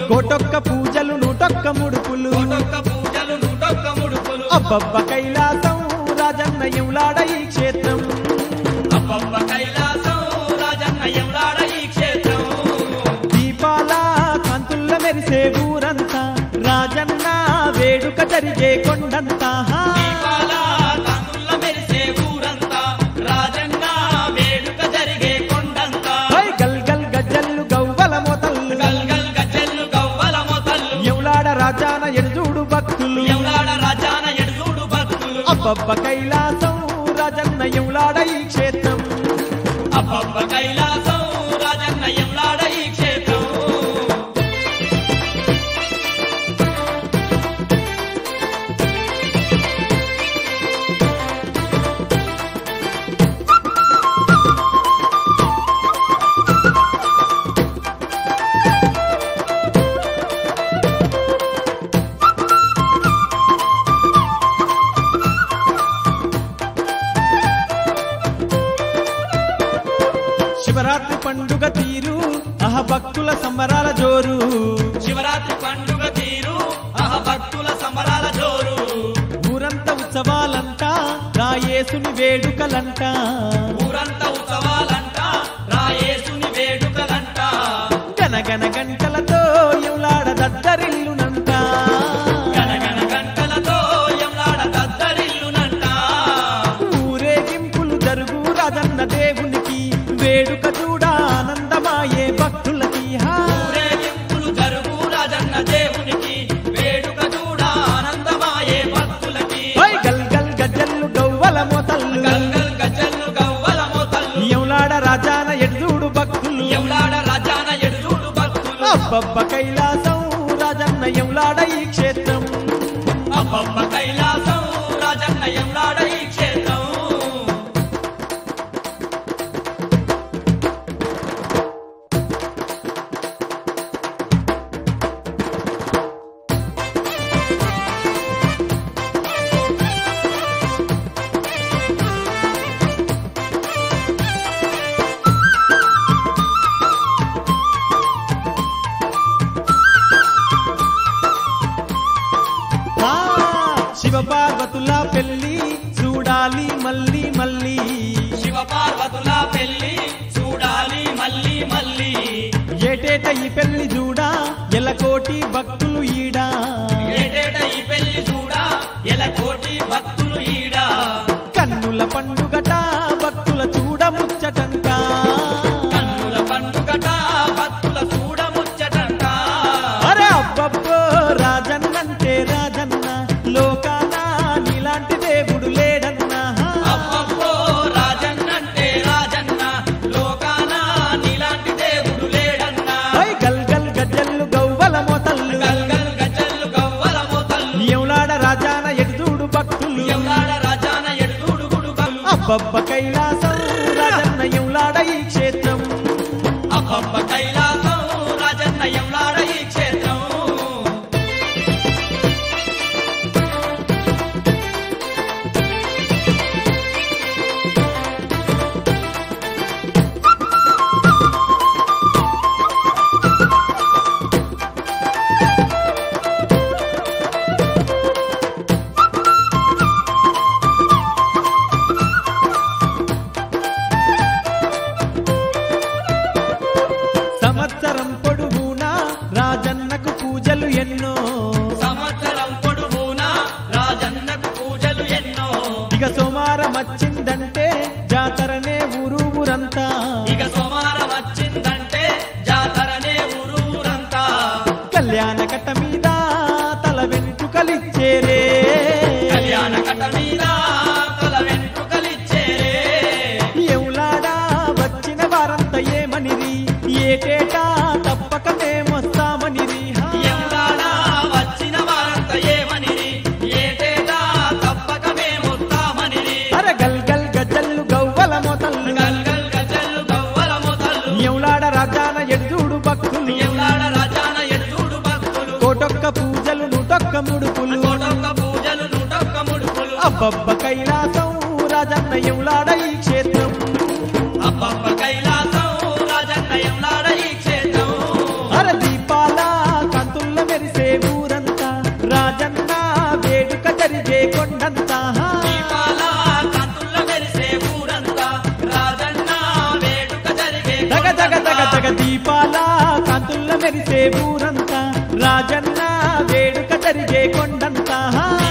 బక్కులు కోటొక్క పూజలు నూటొక్క ముడుపులు కోటొక్క పూజలు నూటొక్క ముడుపులు అబ్బబ్బ కైలాసం రాజన్న ఎంలాడ ఈ క్షేత్రం అబ్బబ్బ కైలాసం రాజన్న ఎంలాడ ఈ క్షేత్రం దీపాల కాంతుల్ల మెరిసే ఊరంతా రాజన్న వేడుక జరిగే కొండంతా దీపాల కాంతుల్ల మెరిసే ఊరంతా రాజన్న వేడుక జరిగే కొండంతా హై గల్ గల్ గజ్జల్లు గవ్వల మొతల్లు గల్గల్ గజ్జెల్లు గవ్వల మొతల్లు ఎంలాడ రాజాన ఎడుజూడు భక్తులు ఎంలాడ రాజాన ఎడుగుడు భక్తులు అబ్బబ్బ కైలాసం రాజన్న ఎంలాడ ఈ క్షేత్రం అబ్బబ్బ కైలాసం రాజన్న ఎంలాడ ఈ క్షేత్రం శివరాత్రి పండుగ తీరు అహ భక్తుల సంబరాల జోరు శివరాత్రి పండుగ తీరు అహ భక్తుల సంబరాల జోరు ఊరంత ఉత్సవాలంట రాయేసుని వేడుకలంట ఊరంతా ఉత్సవాలంట రాయేసుని వేడుకలంట గనగన గంటలతో ఎంలాడ దద్దరిల్లునంట గనగన గంటలతో ఎంలాడ దద్దరిల్లునంట ఊరేగింపులు జరుగు రాజన్న దేవునికి వేడుక చూడ ఆనందమాయే భక్తులకి హా. ఊరేగింపులు జరుగు రాజన్న దేవునికి వేడుక చూడ ఆనందమాయే భక్తులకి హై గల్ గల్ గజ్జల్లు గవ్వల మొతల్లు గల్గల్ గజ్జల్లు గవ్వల మోతల్లు ఎంలాడ రాజాన ఎడుజూడు భక్తులు ఎంలాడ రాజాన ఎడుచూడు భక్తులు అబ్బబ్బ కైలాసం రాజన్న ఎంలాడ ఈ క్షేత్రం అబ్బబ్బ కైలాసం రాజన్న ఎంలాడ ఈ క్షేత్రం ఆ, శివ పార్వతుల పెళ్లి చూడాలి మళ్ళీ మళ్ళీ శివ పార్వతుల పెళ్లి చూడాలి మళ్ళీ మళ్ళీ ఏటేట ఈ పెళ్లి చూడా ఎలకోటి భక్తులు ఈడా ఏటేట ఈ పెళ్లి చూడా ఎల కోటి భక్తులు ఈడ కన్నుల పండుగట భక్తుల చూడ ముచ్చటంట కన్నుల పండుగట భక్తుల చూడ ముచ్చటంట అరే అబ్బబ్బో రాజన్నంటే రాజన్న లోకాన నీలాంటి దేవుడు లేడన్నా అబ్బబ్బో రాజన్నంటే రాజన్న లోకాన నీలాంటి దేవుడు లేడన్నా హై గల్ గల్ గజ్జల్లు గవ్వల మొతల్లు గల్గల్ గజల్లు గవ్వల మోతల్లు ఎంలాడ రాజాన ఎడుదూడు భక్తులు ఎంలాడ రాజాన ఎడుగుడు గుడుగలు అబ్బబ్బ కైలాసం రాజన్న ఎంలాడ ఈ క్షేత్రం అబ్బబ్బ కైలాసం రాజన్న ఎంలాడ ఈ క్షేత్రం సంవత్సరం పొడుగునా రాజన్నకు పూజలు ఎన్నో సంవత్సరం పొడుగునా రాజన్నకు పూజలు ఎన్నో ఇక సోమారం వచ్చిందంటే జాతరనే ఊరు ఊరంతా ఇక సోమారం వచ్చిందంటే జాతరనే ఊరూరంతా కళ్యాణ కట్ట మీద తల వెంట్రుకలిచ్చేరే కళ్యాణ కట్ట మీద తల వెంట్రుకలిచ్చేరే ఎవలాడా వచ్చిన వారంతా ఏమనిరి ఏటేటా తప్పక మేమొస్తామనిరి హా. ఎందాడా వచ్చిన వారంతా ఏమనిరి ఏటేటా తప్పక మేమొస్తామనిరి అరే గల్ గల్ గజ్జల్లు గవ్వల మొతల్లు గల్గల్ గజల్లు గవ్వల మొదలు ఎవలాడ రాజాన ఎడుదూడు భక్తులు ఎందాడ రాజాన ఎడుచూడు భక్తులు కోటొక్క పూజలు నూటొక్క ముడుపులు కోటొక్క పూజలు నూటొక్క ముడుపులు అబ్బబ్బ కైలాసం రాజన్న ఎవలాడ ఈ క్షేత్రం అబ్బబ్బ కైలాసం రాజన్న ఎంలాడ ఈ క్షేత్రం అర దీపాల మెరిసే ఊరంతా రాజన్న వేడుక జరిగే కొండంతా